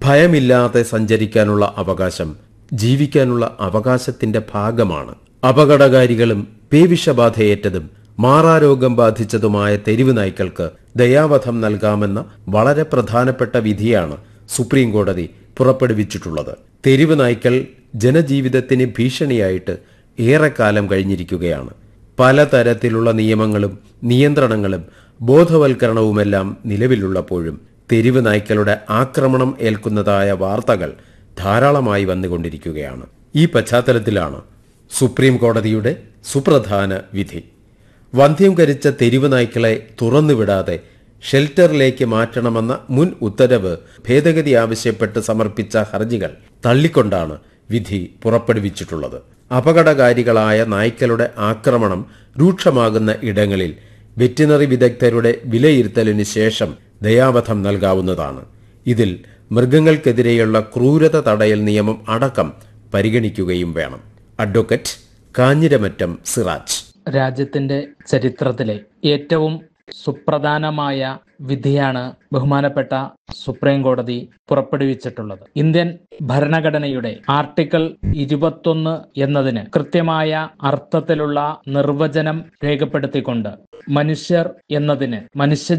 ഭയമില്ലാതെ സഞ്ചരിക്കാനുള്ള അവകാശം ജീവിക്കാനുള്ള അവകാശത്തിന്റെ ഭാഗമാണ് അപകടകാരികളും പേവിഷബാധയേറ്റതും മാറാരോഗം ബാധിച്ചതുമായ തെരുവ് നായ്ക്കൾക്ക് ദയാവധം നൽകാമെന്ന വളരെ പ്രധാനപ്പെട്ട വിധിയാണ് സുപ്രീം കോടതി പുറപ്പെടുവിച്ചിട്ടുള്ളത് തെരുവ് നായ്ക്കൾ ജനജീവിതത്തിന് ഭീഷണിയായിട്ട് ഏറെക്കാലം കഴിഞ്ഞിരിക്കുകയാണ് പലതരത്തിലുള്ള നിയമങ്ങളും നിയന്ത്രണങ്ങളും ബോധവൽക്കരണവുമെല്ലാം നിലവിലുള്ളപ്പോഴും തെരുവ് നായ്ക്കളുടെ ആക്രമണം ഏൽക്കുന്നതായ വാർത്തകൾ ധാരാളമായി വന്നുകൊണ്ടിരിക്കുകയാണ് ഈ പശ്ചാത്തലത്തിലാണ് സുപ്രീം കോടതിയുടെ സുപ്രധാന വിധി വന്ധ്യംകരിച്ച തെരുവ് നായ്ക്കളെ തുറന്നുവിടാതെ ഷെൽട്ടറിലേക്ക് മാറ്റണമെന്ന മുൻ ഉത്തരവ് ഭേദഗതി ആവശ്യപ്പെട്ട് സമർപ്പിച്ച ഹർജികൾ തള്ളിക്കൊണ്ടാണ് വിധി പുറപ്പെടുവിച്ചിട്ടുള്ളത് അപകടകാരികളായ നായ്ക്കളുടെ ആക്രമണം രൂക്ഷമാകുന്ന ഇടങ്ങളിൽ വെറ്റിനറി വിദഗ്ധരുടെ വിലയിരുത്തലിന് ശേഷം ദയാവധം നൽകാവുന്നതാണ് ഇതിൽ മൃഗങ്ങൾക്കെതിരെയുള്ള ക്രൂരത തടയൽ നിയമം അടക്കം പരിഗണിക്കുകയും വേണം അഡ്വക്കേറ്റ് കാഞ്ഞിരമറ്റം സിറാജ് രാജ്യത്തിന്റെ ചരിത്രത്തിലെ ഏറ്റവും സുപ്രധാനമായ വിധിയാണ് ബഹുമാനപ്പെട്ട സുപ്രീം കോടതി പുറപ്പെടുവിച്ചിട്ടുള്ളത് ഇന്ത്യൻ ഭരണഘടനയുടെ ആർട്ടിക്കിൾ ഇരുപത്തൊന്ന് എന്നതിന് കൃത്യമായ അർത്ഥത്തിലുള്ള നിർവചനം രേഖപ്പെടുത്തിക്കൊണ്ട് മനുഷ്യർ എന്നതിന് മനുഷ്യ